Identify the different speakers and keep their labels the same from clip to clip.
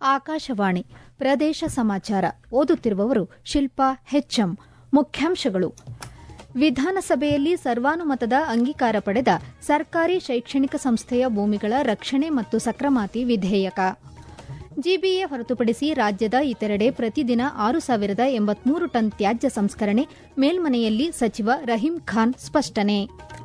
Speaker 1: ಆಕಾಶವಾಣಿ ಪ್ರದೇಶ ಸಮಾಚಾರ ಓದುತ್ತಿರುವವರು ಶಿಲ್ಪಾ ಹೆಚ್ಎಂ ಮುಖ್ಯಾಂಶಗಳು ವಿಧಾನಸಭೆಯಲ್ಲಿ ಸರ್ವಾನುಮತದ ಅಂಗೀಕಾರ ಪಡೆದ ಸರ್ಕಾರಿ ಶೈಕ್ಷಣಿಕ ಸಂಸ್ಥೆಯ ಭೂಮಿಗಳ ರಕ್ಷಣೆ ಮತ್ತು ಸಕ್ರಮಾತಿ ವಿಧೇಯಕ ಜಿಬಿಎ ಹೊರತುಪಡಿಸಿ ರಾಜ್ಯದ ಇತರೆಡೆ ಪ್ರತಿದಿನ ಆರು ಸಾವಿರದ ಎಂಬತ್ಮೂರು ಟನ್ ತ್ಯಾಜ್ಯ ಸಂಸ್ಕರಣೆ ಮೇಲ್ಮನೆಯಲ್ಲಿ ಸಚಿವ ರಹೀಂ ಖಾನ್ ಸ್ಪಷ್ಟನೆ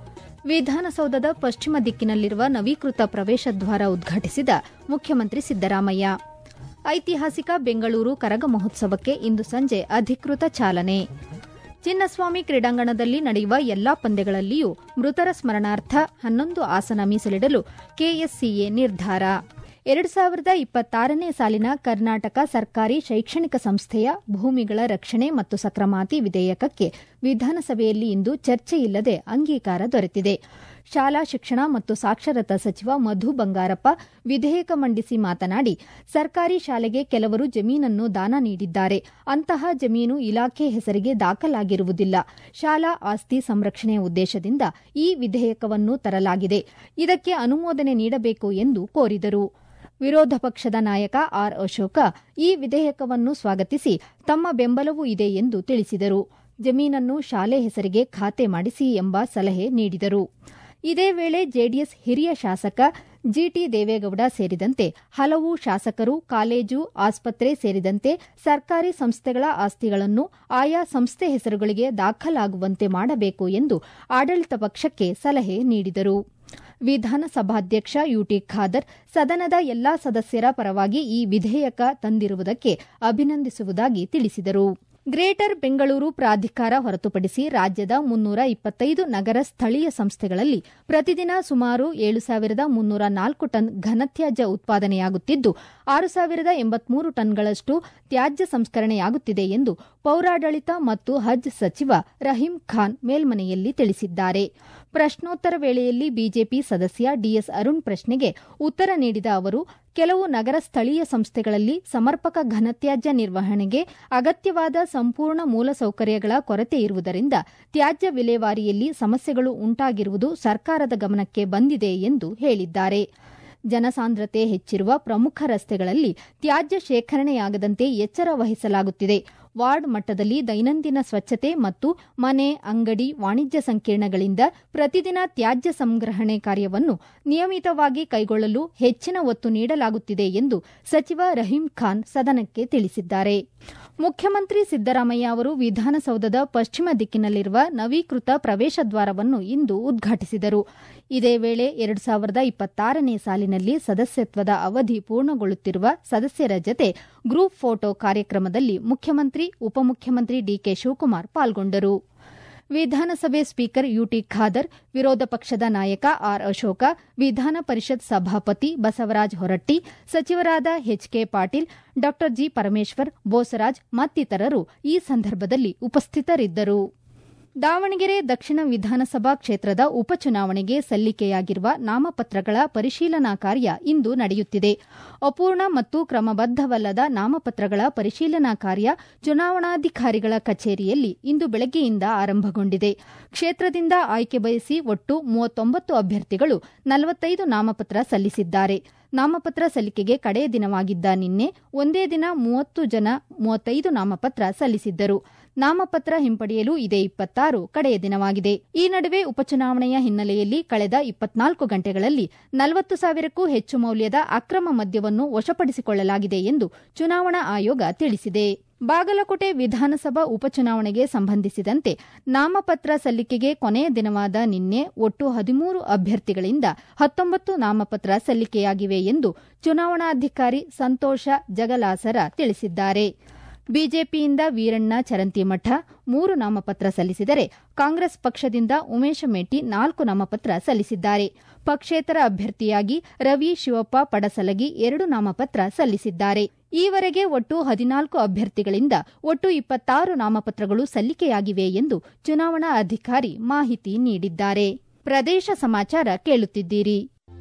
Speaker 1: ವಿಧಾನಸೌಧದ ಪಶ್ಚಿಮ ದಿಕ್ಕಿನಲ್ಲಿರುವ ನವೀಕೃತ ಪ್ರವೇಶ ದ್ವಾರ ಉದ್ಘಾಟಿಸಿದ ಮುಖ್ಯಮಂತ್ರಿ ಸಿದ್ದರಾಮಯ್ಯ ಐತಿಹಾಸಿಕ ಬೆಂಗಳೂರು ಕರಗ ಮಹೋತ್ಸವಕ್ಕೆ ಇಂದು ಸಂಜೆ ಅಧಿಕೃತ ಚಾಲನೆ ಚಿನ್ನಸ್ವಾಮಿ ಕ್ರೀಡಾಂಗಣದಲ್ಲಿ ನಡೆಯುವ ಎಲ್ಲಾ ಪಂದ್ಯಗಳಲ್ಲಿಯೂ ಮೃತರ ಸ್ಮರಣಾರ್ಥ ಹನ್ನೊಂದು ಆಸನ ಮೀಸಲಿಡಲು ಕೆಎಸ್ಸಿಎ ನಿರ್ಧಾರ ಎರಡು ಸಾವಿರದ ಇಪ್ಪತ್ತಾರನೇ ಸಾಲಿನ ಕರ್ನಾಟಕ ಸರ್ಕಾರಿ ಶೈಕ್ಷಣಿಕ ಸಂಸ್ಥೆಯ ಭೂಮಿಗಳ ರಕ್ಷಣೆ ಮತ್ತು ಸಕ್ರಮಾತಿ ವಿಧೇಯಕಕ್ಕೆ ವಿಧಾನಸಭೆಯಲ್ಲಿ ಇಂದು ಚರ್ಚೆಯಿಲ್ಲದೆ ಅಂಗೀಕಾರ ದೊರೆತಿದೆ ಶಾಲಾ ಶಿಕ್ಷಣ ಮತ್ತು ಸಾಕ್ಷರತಾ ಸಚಿವ ಮಧು ಬಂಗಾರಪ್ಪ ವಿಧೇಯಕ ಮಂಡಿಸಿ ಮಾತನಾಡಿ ಸರ್ಕಾರಿ ಶಾಲೆಗೆ ಕೆಲವರು ಜಮೀನನ್ನು ದಾನ ನೀಡಿದ್ದಾರೆ ಅಂತಹ ಜಮೀನು ಇಲಾಖೆ ಹೆಸರಿಗೆ ದಾಖಲಾಗಿರುವುದಿಲ್ಲ ಶಾಲಾ ಆಸ್ತಿ ಸಂರಕ್ಷಣೆ ಉದ್ದೇಶದಿಂದ ಈ ವಿಧೇಯಕವನ್ನು ತರಲಾಗಿದೆ ಇದಕ್ಕೆ ಅನುಮೋದನೆ ನೀಡಬೇಕು ಎಂದು ಕೋರಿದರು ವಿರೋಧ ಪಕ್ಷದ ನಾಯಕ ಆರ್ ಅಶೋಕ ಈ ವಿಧೇಯಕವನ್ನು ಸ್ವಾಗತಿಸಿ ತಮ್ಮ ಬೆಂಬಲವೂ ಇದೆ ಎಂದು ತಿಳಿಸಿದರು ಜಮೀನನ್ನು ಶಾಲೆ ಹೆಸರಿಗೆ ಖಾತೆ ಮಾಡಿಸಿ ಎಂಬ ಸಲಹೆ ನೀಡಿದರು ಇದೇ ವೇಳೆ ಜೆಡಿಎಸ್ ಹಿರಿಯ ಶಾಸಕ ಜಿಟಿ ದೇವೇಗೌಡ ಸೇರಿದಂತೆ ಹಲವು ಶಾಸಕರು ಕಾಲೇಜು ಆಸ್ಪತ್ರೆ ಸೇರಿದಂತೆ ಸರ್ಕಾರಿ ಸಂಸ್ಥೆಗಳ ಆಸ್ತಿಗಳನ್ನು ಆಯಾ ಸಂಸ್ಥೆ ಹೆಸರುಗಳಿಗೆ ದಾಖಲಾಗುವಂತೆ ಮಾಡಬೇಕು ಎಂದು ಆಡಳಿತ ಪಕ್ಷಕ್ಕೆ ಸಲಹೆ ನೀಡಿದರು ವಿಧಾನಸಭಾಧ್ಯಕ್ಷ ಯುಟಿ ಖಾದರ್ ಸದನದ ಎಲ್ಲಾ ಸದಸ್ಯರ ಪರವಾಗಿ ಈ ವಿಧೇಯಕ ತಂದಿರುವುದಕ್ಕೆ ಅಭಿನಂದಿಸುವುದಾಗಿ ತಿಳಿಸಿದರು ಗ್ರೇಟರ್ ಬೆಂಗಳೂರು ಪ್ರಾಧಿಕಾರ ಹೊರತುಪಡಿಸಿ ರಾಜ್ಯದ ಮುನ್ನೂರ ಇಪ್ಪತ್ತೈದು ನಗರ ಸ್ಥಳೀಯ ಸಂಸ್ಥೆಗಳಲ್ಲಿ ಪ್ರತಿದಿನ ಸುಮಾರು ಏಳು ಸಾವಿರದ ಮುನ್ನೂರ ನಾಲ್ಕು ಟನ್ ಘನತ್ಯಾಜ್ಯ ಉತ್ಪಾದನೆಯಾಗುತ್ತಿದ್ದು ಆರು ಸಾವಿರದ ಎಂಬತ್ಮೂರು ಟನ್ಗಳಷ್ಟು ತ್ಯಾಜ್ಯ ಸಂಸ್ಕರಣೆಯಾಗುತ್ತಿದೆ ಎಂದು ಪೌರಾಡಳಿತ ಮತ್ತು ಹಜ್ ಸಚಿವ ರಹೀಂ ಖಾನ್ ಮೇಲ್ಮನೆಯಲ್ಲಿ ತಿಳಿಸಿದ್ದಾರೆ ಪ್ರಶ್ನೋತ್ತರ ವೇಳೆಯಲ್ಲಿ ಬಿಜೆಪಿ ಸದಸ್ಯ ಡಿಎಸ್ ಅರುಣ್ ಪ್ರಶ್ನೆಗೆ ಉತ್ತರ ನೀಡಿದ ಅವರು ಕೆಲವು ನಗರ ಸ್ಥಳೀಯ ಸಂಸ್ಥೆಗಳಲ್ಲಿ ಸಮರ್ಪಕ ಘನತ್ಯಾಜ್ಯ ನಿರ್ವಹಣೆಗೆ ಅಗತ್ಯವಾದ ಸಂಪೂರ್ಣ ಮೂಲಸೌಕರ್ಯಗಳ ಕೊರತೆ ಇರುವುದರಿಂದ ತ್ಯಾಜ್ಯ ವಿಲೇವಾರಿಯಲ್ಲಿ ಸಮಸ್ಯೆಗಳು ಉಂಟಾಗಿರುವುದು ಸರ್ಕಾರದ ಗಮನಕ್ಕೆ ಬಂದಿದೆ ಎಂದು ಹೇಳಿದ್ದಾರೆ ಜನಸಾಂದ್ರತೆ ಹೆಚ್ಚಿರುವ ಪ್ರಮುಖ ರಸ್ತೆಗಳಲ್ಲಿ ತ್ಯಾಜ್ಯ ಶೇಖರಣೆಯಾಗದಂತೆ ಎಚ್ಚರ ವಹಿಸಲಾಗುತ್ತಿದೆ ವಾರ್ಡ್ ಮಟ್ಟದಲ್ಲಿ ದೈನಂದಿನ ಸ್ವಚ್ಛತೆ ಮತ್ತು ಮನೆ ಅಂಗಡಿ ವಾಣಿಜ್ಯ ಸಂಕೀರ್ಣಗಳಿಂದ ಪ್ರತಿದಿನ ತ್ಯಾಜ್ಯ ಸಂಗ್ರಹಣೆ ಕಾರ್ಯವನ್ನು ನಿಯಮಿತವಾಗಿ ಕೈಗೊಳ್ಳಲು ಹೆಚ್ಚಿನ ಒತ್ತು ನೀಡಲಾಗುತ್ತಿದೆ ಎಂದು ಸಚಿವ ರಹೀಂ ಖಾನ್ ಸದನಕ್ಕೆ ತಿಳಿಸಿದ್ದಾರೆ ಮುಖ್ಯಮಂತ್ರಿ ಸಿದ್ದರಾಮಯ್ಯ ಅವರು ವಿಧಾನಸೌಧದ ಪಶ್ಚಿಮ ದಿಕ್ಕಿನಲ್ಲಿರುವ ನವೀಕೃತ ಪ್ರವೇಶ ದ್ವಾರವನ್ನು ಇಂದು ಉದ್ಘಾಟಿಸಿದರು ಇದೇ ವೇಳೆ ಎರಡು ಸಾವಿರದ ಇಪ್ಪತ್ತಾರನೇ ಸಾಲಿನಲ್ಲಿ ಸದಸ್ಯತ್ವದ ಅವಧಿ ಪೂರ್ಣಗೊಳ್ಳುತ್ತಿರುವ ಸದಸ್ಯರ ಜತೆ ಗ್ರೂಪ್ ಫೋಟೋ ಕಾರ್ಯಕ್ರಮದಲ್ಲಿ ಮುಖ್ಯಮಂತ್ರಿ ಉಪಮುಖ್ಯಮಂತ್ರಿ ಡಿಕೆ ಶಿವಕುಮಾರ್ ಪಾಲ್ಗೊಂಡರು ವಿಧಾನಸಭೆ ಸ್ಪೀಕರ್ ಯುಟಿ ಖಾದರ್ ವಿರೋಧ ಪಕ್ಷದ ನಾಯಕ ಆರ್ ಅಶೋಕ ವಿಧಾನ ಪರಿಷತ್ ಸಭಾಪತಿ ಬಸವರಾಜ ಹೊರಟ್ಟಿ ಸಚಿವರಾದ ಎಚ್ಕೆ ಪಾಟೀಲ್ ಡಾ ಜಿ ಪರಮೇಶ್ವರ್ ಬೋಸರಾಜ್ ಮತ್ತಿತರರು ಈ ಸಂದರ್ಭದಲ್ಲಿ ಉಪಸ್ಥಿತರಿದ್ದರು ದಾವಣಗೆರೆ ದಕ್ಷಿಣ ವಿಧಾನಸಭಾ ಕ್ಷೇತ್ರದ ಉಪಚುನಾವಣೆಗೆ ಸಲ್ಲಿಕೆಯಾಗಿರುವ ನಾಮಪತ್ರಗಳ ಪರಿಶೀಲನಾ ಕಾರ್ಯ ಇಂದು ನಡೆಯುತ್ತಿದೆ ಅಪೂರ್ಣ ಮತ್ತು ಕ್ರಮಬದ್ದವಲ್ಲದ ನಾಮಪತ್ರಗಳ ಪರಿಶೀಲನಾ ಕಾರ್ಯ ಚುನಾವಣಾಧಿಕಾರಿಗಳ ಕಚೇರಿಯಲ್ಲಿ ಇಂದು ಬೆಳಗ್ಗೆಯಿಂದ ಆರಂಭಗೊಂಡಿದೆ ಕ್ಷೇತ್ರದಿಂದ ಆಯ್ಕೆ ಬಯಸಿ ಒಟ್ಟು ಮೂವತ್ತೊಂಬತ್ತು ಅಭ್ಯರ್ಥಿಗಳು ನಲವತ್ತೈದು ನಾಮಪತ್ರ ಸಲ್ಲಿಸಿದ್ದಾರೆ ನಾಮಪತ್ರ ಸಲ್ಲಿಕೆಗೆ ಕಡೆಯ ದಿನವಾಗಿದ್ದ ನಿನ್ನೆ ಒಂದೇ ದಿನ ಮೂವತ್ತು ಜನ ಮೂವತ್ತೈದು ನಾಮಪತ್ರ ಸಲ್ಲಿಸಿದ್ದರು ನಾಮಪತ್ರ ಹಿಂಪಡೆಯಲು ಇದೇ ಇಪ್ಪತ್ತಾರು ಕಡೆಯ ದಿನವಾಗಿದೆ ಈ ನಡುವೆ ಉಪಚುನಾವಣೆಯ ಹಿನ್ನೆಲೆಯಲ್ಲಿ ಕಳೆದ ಇಪ್ಪತ್ನಾಲ್ಕು ಗಂಟೆಗಳಲ್ಲಿ ನಲವತ್ತು ಸಾವಿರಕ್ಕೂ ಹೆಚ್ಚು ಮೌಲ್ಯದ ಅಕ್ರಮ ಮದ್ಯವನ್ನು ವಶಪಡಿಸಿಕೊಳ್ಳಲಾಗಿದೆ ಎಂದು ಚುನಾವಣಾ ಆಯೋಗ ತಿಳಿಸಿದೆ ಬಾಗಲಕೋಟೆ ವಿಧಾನಸಭಾ ಉಪಚುನಾವಣೆಗೆ ಸಂಬಂಧಿಸಿದಂತೆ ನಾಮಪತ್ರ ಸಲ್ಲಿಕೆಗೆ ಕೊನೆಯ ದಿನವಾದ ನಿನ್ನೆ ಒಟ್ಟು ಹದಿಮೂರು ಅಭ್ಯರ್ಥಿಗಳಿಂದ ಹತ್ತೊಂಬತ್ತು ನಾಮಪತ್ರ ಸಲ್ಲಿಕೆಯಾಗಿವೆ ಎಂದು ಚುನಾವಣಾಧಿಕಾರಿ ಸಂತೋಷ ಜಗಲಾಸರ ತಿಳಿಸಿದ್ದಾರೆ ಬಿಜೆಪಿಯಿಂದ ವೀರಣ್ಣ ಚರಂತಿಮಠ ಮೂರು ನಾಮಪತ್ರ ಸಲ್ಲಿಸಿದರೆ ಕಾಂಗ್ರೆಸ್ ಪಕ್ಷದಿಂದ ಉಮೇಶ ಮೇಟಿ ನಾಲ್ಕು ನಾಮಪತ್ರ ಸಲ್ಲಿಸಿದ್ದಾರೆ ಪಕ್ಷೇತರ ಅಭ್ಯರ್ಥಿಯಾಗಿ ರವಿ ಶಿವಪ್ಪ ಪಡಸಲಗಿ ಎರಡು ನಾಮಪತ್ರ ಸಲ್ಲಿಸಿದ್ದಾರೆ ಈವರೆಗೆ ಒಟ್ಟು ಹದಿನಾಲ್ಕು ಅಭ್ಯರ್ಥಿಗಳಿಂದ ಒಟ್ಟು ಇಪ್ಪತ್ತಾರು ನಾಮಪತ್ರಗಳು ಸಲ್ಲಿಕೆಯಾಗಿವೆ ಎಂದು ಚುನಾವಣಾ ಅಧಿಕಾರಿ ಮಾಹಿತಿ ನೀಡಿದ್ದಾರೆ ಪ್ರದೇಶ ಸಮಾಚಾರ ಕೇಳುತ್ತಿದ್ದೀರಿ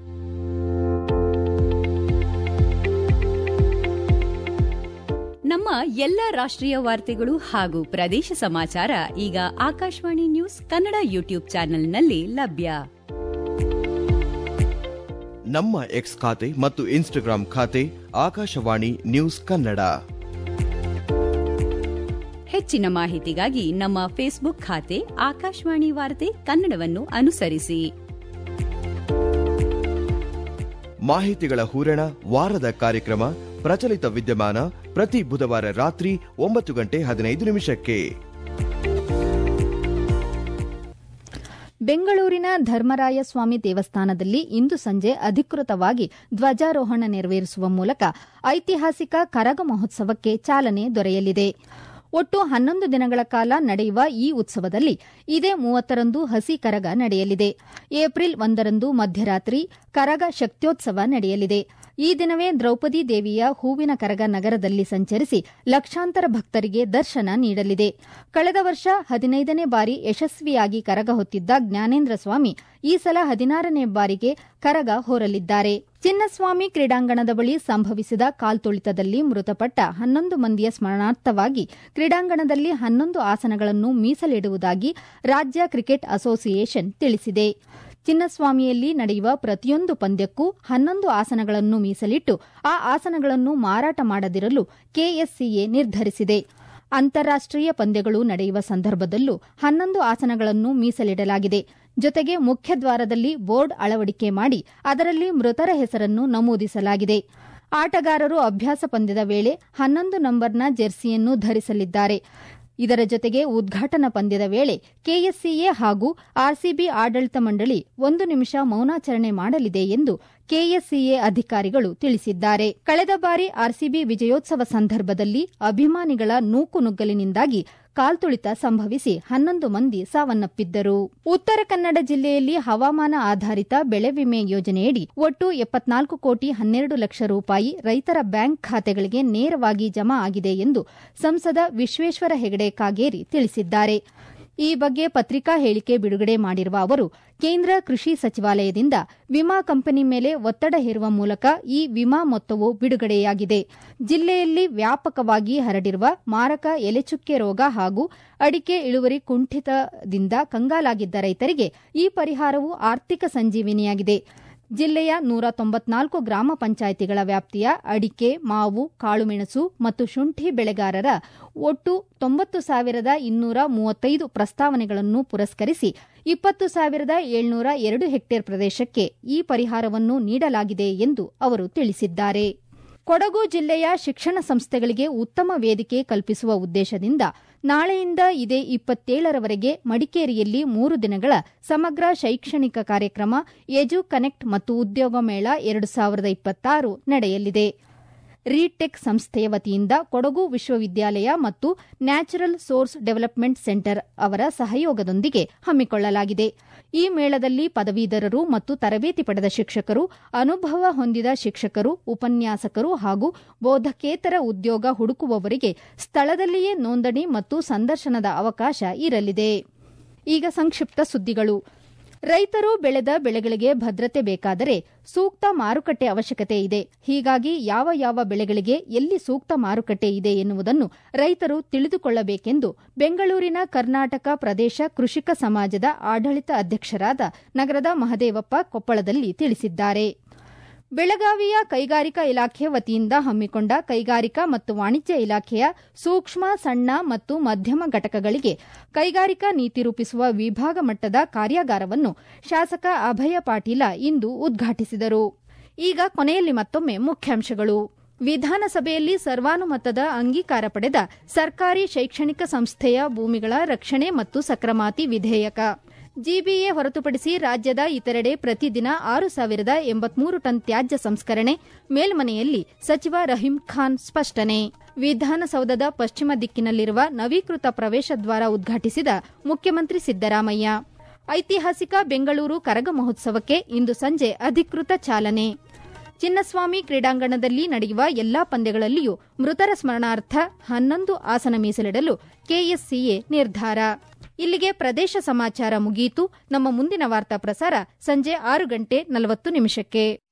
Speaker 2: ನಮ್ಮ ಎಲ್ಲ ರಾಷ್ಟ್ರೀಯ ವಾರ್ತೆಗಳು ಹಾಗೂ ಪ್ರದೇಶ ಸಮಾಚಾರ ಈಗ ಆಕಾಶವಾಣಿ ನ್ಯೂಸ್ ಕನ್ನಡ ಯೂಟ್ಯೂಬ್ ಚಾನೆಲ್ನಲ್ಲಿ ಲಭ್ಯ
Speaker 3: ನಮ್ಮ ಎಕ್ಸ್ ಖಾತೆ ಮತ್ತು ಇನ್ಸ್ಟಾಗ್ರಾಂ ಖಾತೆ ಆಕಾಶವಾಣಿ ನ್ಯೂಸ್ ಕನ್ನಡ
Speaker 2: ಹೆಚ್ಚಿನ ಮಾಹಿತಿಗಾಗಿ ನಮ್ಮ ಫೇಸ್ಬುಕ್ ಖಾತೆ ಆಕಾಶವಾಣಿ ವಾರ್ತೆ ಕನ್ನಡವನ್ನು ಅನುಸರಿಸಿ
Speaker 3: ಮಾಹಿತಿಗಳ ಹೂರಣ ವಾರದ ಕಾರ್ಯಕ್ರಮ ಪ್ರಚಲಿತ ವಿದ್ಯಮಾನ ಪ್ರತಿ ಬುಧವಾರ ರಾತ್ರಿ ಒಂಬತ್ತು ಗಂಟೆ ಹದಿನೈದು ನಿಮಿಷಕ್ಕೆ
Speaker 1: ಬೆಂಗಳೂರಿನ ಧರ್ಮರಾಯ ಸ್ವಾಮಿ ದೇವಸ್ಥಾನದಲ್ಲಿ ಇಂದು ಸಂಜೆ ಅಧಿಕೃತವಾಗಿ ಧ್ವಜಾರೋಹಣ ನೆರವೇರಿಸುವ ಮೂಲಕ ಐತಿಹಾಸಿಕ ಕರಗ ಮಹೋತ್ಸವಕ್ಕೆ ಚಾಲನೆ ದೊರೆಯಲಿದೆ ಒಟ್ಟು ಹನ್ನೊಂದು ದಿನಗಳ ಕಾಲ ನಡೆಯುವ ಈ ಉತ್ಸವದಲ್ಲಿ ಇದೇ ಮೂವತ್ತರಂದು ಹಸಿ ಕರಗ ನಡೆಯಲಿದೆ ಏಪ್ರಿಲ್ ಒಂದರಂದು ಮಧ್ಯರಾತ್ರಿ ಕರಗ ಶಕ್ತ್ಯೋತ್ಸವ ನಡೆಯಲಿದೆ ಈ ದಿನವೇ ದ್ರೌಪದಿ ದೇವಿಯ ಹೂವಿನ ಕರಗ ನಗರದಲ್ಲಿ ಸಂಚರಿಸಿ ಲಕ್ಷಾಂತರ ಭಕ್ತರಿಗೆ ದರ್ಶನ ನೀಡಲಿದೆ ಕಳೆದ ವರ್ಷ ಹದಿನೈದನೇ ಬಾರಿ ಯಶಸ್ವಿಯಾಗಿ ಕರಗ ಹೊತ್ತಿದ್ದ ಜ್ಞಾನೇಂದ್ರ ಸ್ವಾಮಿ ಈ ಸಲ ಹದಿನಾರನೇ ಬಾರಿಗೆ ಕರಗ ಹೊರಲಿದ್ದಾರೆ ಚಿನ್ನಸ್ವಾಮಿ ಕ್ರೀಡಾಂಗಣದ ಬಳಿ ಸಂಭವಿಸಿದ ಕಾಲ್ತುಳಿತದಲ್ಲಿ ಮೃತಪಟ್ಟ ಹನ್ನೊಂದು ಮಂದಿಯ ಸ್ಮರಣಾರ್ಥವಾಗಿ ಕ್ರೀಡಾಂಗಣದಲ್ಲಿ ಹನ್ನೊಂದು ಆಸನಗಳನ್ನು ಮೀಸಲಿಡುವುದಾಗಿ ರಾಜ್ಯ ಕ್ರಿಕೆಟ್ ಅಸೋಸಿಯೇಷನ್ ತಿಳಿಸಿದೆ ಚಿನ್ನಸ್ವಾಮಿಯಲ್ಲಿ ನಡೆಯುವ ಪ್ರತಿಯೊಂದು ಪಂದ್ಯಕ್ಕೂ ಹನ್ನೊಂದು ಆಸನಗಳನ್ನು ಮೀಸಲಿಟ್ಟು ಆ ಆಸನಗಳನ್ನು ಮಾರಾಟ ಮಾಡದಿರಲು ಕೆಎಸ್ಸಿಎ ನಿರ್ಧರಿಸಿದೆ ಅಂತಾರಾಷ್ಟೀಯ ಪಂದ್ಯಗಳು ನಡೆಯುವ ಸಂದರ್ಭದಲ್ಲೂ ಹನ್ನೊಂದು ಆಸನಗಳನ್ನು ಮೀಸಲಿಡಲಾಗಿದೆ ಜೊತೆಗೆ ಮುಖ್ಯದ್ವಾರದಲ್ಲಿ ಬೋರ್ಡ್ ಅಳವಡಿಕೆ ಮಾಡಿ ಅದರಲ್ಲಿ ಮೃತರ ಹೆಸರನ್ನು ನಮೂದಿಸಲಾಗಿದೆ ಆಟಗಾರರು ಅಭ್ಯಾಸ ಪಂದ್ಯದ ವೇಳೆ ಹನ್ನೊಂದು ನಂಬರ್ನ ಜೆರ್ಸಿಯನ್ನು ಧರಿಸಲಿದ್ದಾರೆ ಇದರ ಜೊತೆಗೆ ಉದ್ಘಾಟನಾ ಪಂದ್ಯದ ವೇಳೆ ಕೆಎಸ್ಸಿಎ ಹಾಗೂ ಆರ್ಸಿಬಿ ಆಡಳಿತ ಮಂಡಳಿ ಒಂದು ನಿಮಿಷ ಮೌನಾಚರಣೆ ಮಾಡಲಿದೆ ಎಂದು ಕೆಎಸ್ಸಿಎ ಅಧಿಕಾರಿಗಳು ತಿಳಿಸಿದ್ದಾರೆ ಕಳೆದ ಬಾರಿ ಆರ್ಸಿಬಿ ವಿಜಯೋತ್ಸವ ಸಂದರ್ಭದಲ್ಲಿ ಅಭಿಮಾನಿಗಳ ನೂಕುನುಗ್ಗಲಿನಿಂದಾಗಿ ಕಾಲ್ತುಳಿತ ಸಂಭವಿಸಿ ಹನ್ನೊಂದು ಮಂದಿ ಸಾವನ್ನಪ್ಪಿದ್ದರು ಉತ್ತರ ಕನ್ನಡ ಜಿಲ್ಲೆಯಲ್ಲಿ ಹವಾಮಾನ ಆಧಾರಿತ ಬೆಳೆ ವಿಮೆ ಯೋಜನೆಯಡಿ ಒಟ್ಟು ಎಪ್ಪತ್ನಾಲ್ಕು ಕೋಟಿ ಹನ್ನೆರಡು ಲಕ್ಷ ರೂಪಾಯಿ ರೈತರ ಬ್ಯಾಂಕ್ ಖಾತೆಗಳಿಗೆ ನೇರವಾಗಿ ಜಮಾ ಆಗಿದೆ ಎಂದು ಸಂಸದ ವಿಶ್ವೇಶ್ವರ ಹೆಗಡೆ ಕಾಗೇರಿ ತಿಳಿಸಿದ್ದಾರೆ ಈ ಬಗ್ಗೆ ಪತ್ರಿಕಾ ಹೇಳಿಕೆ ಬಿಡುಗಡೆ ಮಾಡಿರುವ ಅವರು ಕೇಂದ್ರ ಕೃಷಿ ಸಚಿವಾಲಯದಿಂದ ವಿಮಾ ಕಂಪನಿ ಮೇಲೆ ಒತ್ತಡ ಹೇರುವ ಮೂಲಕ ಈ ವಿಮಾ ಮೊತ್ತವು ಬಿಡುಗಡೆಯಾಗಿದೆ ಜಿಲ್ಲೆಯಲ್ಲಿ ವ್ಯಾಪಕವಾಗಿ ಹರಡಿರುವ ಮಾರಕ ಎಲೆಚುಕ್ಕೆ ರೋಗ ಹಾಗೂ ಅಡಿಕೆ ಇಳುವರಿ ಕುಂಠಿತದಿಂದ ಕಂಗಾಲಾಗಿದ್ದ ರೈತರಿಗೆ ಈ ಪರಿಹಾರವು ಆರ್ಥಿಕ ಸಂಜೀವಿನಿಯಾಗಿದೆ ಜಿಲ್ಲೆಯ ನೂರ ತೊಂಬತ್ನಾಲ್ಕು ಗ್ರಾಮ ಪಂಚಾಯಿತಿಗಳ ವ್ಯಾಪ್ತಿಯ ಅಡಿಕೆ ಮಾವು ಕಾಳುಮೆಣಸು ಮತ್ತು ಶುಂಠಿ ಬೆಳೆಗಾರರ ಒಟ್ಟು ತೊಂಬತ್ತು ಸಾವಿರದ ಇನ್ನೂರ ಮೂವತ್ತೈದು ಪ್ರಸ್ತಾವನೆಗಳನ್ನು ಪುರಸ್ಕರಿಸಿ ಇಪ್ಪತ್ತು ಸಾವಿರದ ಏಳ್ನೂರ ಎರಡು ಹೆಕ್ಟೇರ್ ಪ್ರದೇಶಕ್ಕೆ ಈ ಪರಿಹಾರವನ್ನು ನೀಡಲಾಗಿದೆ ಎಂದು ಅವರು ತಿಳಿಸಿದ್ದಾರೆ ಕೊಡಗು ಜಿಲ್ಲೆಯ ಶಿಕ್ಷಣ ಸಂಸ್ಥೆಗಳಿಗೆ ಉತ್ತಮ ವೇದಿಕೆ ಕಲ್ಪಿಸುವ ಉದ್ದೇಶದಿಂದ ನಾಳೆಯಿಂದ ಇದೇ ಇಪ್ಪತ್ತೇಳರವರೆಗೆ ಮಡಿಕೇರಿಯಲ್ಲಿ ಮೂರು ದಿನಗಳ ಸಮಗ್ರ ಶೈಕ್ಷಣಿಕ ಕಾರ್ಯಕ್ರಮ ಎಜು ಕನೆಕ್ಟ್ ಮತ್ತು ಉದ್ಯೋಗ ಮೇಳ ಎರಡು ಸಾವಿರದ ಇಪ್ಪತ್ತಾರು ನಡೆಯಲಿದೆ ರೀಟೆಕ್ ಸಂಸ್ಥೆಯ ವತಿಯಿಂದ ಕೊಡಗು ವಿಶ್ವವಿದ್ಯಾಲಯ ಮತ್ತು ನ್ಯಾಚುರಲ್ ಸೋರ್ಸ್ ಡೆವಲಪ್ಮೆಂಟ್ ಸೆಂಟರ್ ಅವರ ಸಹಯೋಗದೊಂದಿಗೆ ಹಮ್ಮಿಕೊಳ್ಳಲಾಗಿದೆ ಈ ಮೇಳದಲ್ಲಿ ಪದವೀಧರರು ಮತ್ತು ತರಬೇತಿ ಪಡೆದ ಶಿಕ್ಷಕರು ಅನುಭವ ಹೊಂದಿದ ಶಿಕ್ಷಕರು ಉಪನ್ಯಾಸಕರು ಹಾಗೂ ಬೋಧಕೇತರ ಉದ್ಯೋಗ ಹುಡುಕುವವರಿಗೆ ಸ್ಥಳದಲ್ಲಿಯೇ ನೋಂದಣಿ ಮತ್ತು ಸಂದರ್ಶನದ ಅವಕಾಶ ಇರಲಿದೆ ಈಗ ಸಂಕ್ಷಿಪ್ತ ಸುದ್ದಿಗಳು ರೈತರು ಬೆಳೆದ ಬೆಳೆಗಳಿಗೆ ಭದ್ರತೆ ಬೇಕಾದರೆ ಸೂಕ್ತ ಮಾರುಕಟ್ಟೆ ಅವಶ್ಯಕತೆ ಇದೆ ಹೀಗಾಗಿ ಯಾವ ಯಾವ ಬೆಳೆಗಳಿಗೆ ಎಲ್ಲಿ ಸೂಕ್ತ ಮಾರುಕಟ್ಟೆ ಇದೆ ಎನ್ನುವುದನ್ನು ರೈತರು ತಿಳಿದುಕೊಳ್ಳಬೇಕೆಂದು ಬೆಂಗಳೂರಿನ ಕರ್ನಾಟಕ ಪ್ರದೇಶ ಕೃಷಿಕ ಸಮಾಜದ ಆಡಳಿತ ಅಧ್ಯಕ್ಷರಾದ ನಗರದ ಮಹದೇವಪ್ಪ ಕೊಪ್ಪಳದಲ್ಲಿ ತಿಳಿಸಿದ್ದಾರೆ ಬೆಳಗಾವಿಯ ಕೈಗಾರಿಕಾ ಇಲಾಖೆ ವತಿಯಿಂದ ಹಮ್ಮಿಕೊಂಡ ಕೈಗಾರಿಕಾ ಮತ್ತು ವಾಣಿಜ್ಯ ಇಲಾಖೆಯ ಸೂಕ್ಷ್ಮ ಸಣ್ಣ ಮತ್ತು ಮಧ್ಯಮ ಘಟಕಗಳಿಗೆ ಕೈಗಾರಿಕಾ ನೀತಿ ರೂಪಿಸುವ ವಿಭಾಗ ಮಟ್ಟದ ಕಾರ್ಯಾಗಾರವನ್ನು ಶಾಸಕ ಅಭಯ ಪಾಟೀಲ ಇಂದು ಉದ್ಘಾಟಿಸಿದರು ಈಗ ಕೊನೆಯಲ್ಲಿ ಮತ್ತೊಮ್ಮೆ ಮುಖ್ಯಾಂಶಗಳು ವಿಧಾನಸಭೆಯಲ್ಲಿ ಸರ್ವಾನುಮತದ ಅಂಗೀಕಾರ ಪಡೆದ ಸರ್ಕಾರಿ ಶೈಕ್ಷಣಿಕ ಸಂಸ್ಥೆಯ ಭೂಮಿಗಳ ರಕ್ಷಣೆ ಮತ್ತು ಸಕ್ರಮಾತಿ ವಿಧೇಯಕ ಜಿಬಿಎ ಹೊರತುಪಡಿಸಿ ರಾಜ್ಯದ ಇತರೆಡೆ ಪ್ರತಿದಿನ ಆರು ಸಾವಿರದ ಎಂಬತ್ಮೂರು ಟನ್ ತ್ಯಾಜ್ಯ ಸಂಸ್ಕರಣೆ ಮೇಲ್ಮನೆಯಲ್ಲಿ ಸಚಿವ ರಹೀಂ ಖಾನ್ ಸ್ಪಷ್ಟನೆ ವಿಧಾನಸೌಧದ ಪಶ್ಚಿಮ ದಿಕ್ಕಿನಲ್ಲಿರುವ ನವೀಕೃತ ಪ್ರವೇಶ ದ್ವಾರ ಉದ್ಘಾಟಿಸಿದ ಮುಖ್ಯಮಂತ್ರಿ ಸಿದ್ದರಾಮಯ್ಯ ಐತಿಹಾಸಿಕ ಬೆಂಗಳೂರು ಕರಗ ಮಹೋತ್ಸವಕ್ಕೆ ಇಂದು ಸಂಜೆ ಅಧಿಕೃತ ಚಾಲನೆ ಚಿನ್ನಸ್ವಾಮಿ ಕ್ರೀಡಾಂಗಣದಲ್ಲಿ ನಡೆಯುವ ಎಲ್ಲಾ ಪಂದ್ಯಗಳಲ್ಲಿಯೂ ಮೃತರ ಸ್ಮರಣಾರ್ಥ ಹನ್ನೊಂದು ಆಸನ ಮೀಸಲಿಡಲು ಕೆಎಸ್ಸಿಎ ನಿರ್ಧಾರ ಇಲ್ಲಿಗೆ ಪ್ರದೇಶ ಸಮಾಚಾರ ಮುಗಿಯಿತು ನಮ್ಮ ಮುಂದಿನ ವಾರ್ತಾ ಪ್ರಸಾರ ಸಂಜೆ ಆರು ಗಂಟೆ ನಲವತ್ತು ನಿಮಿಷಕ್ಕೆ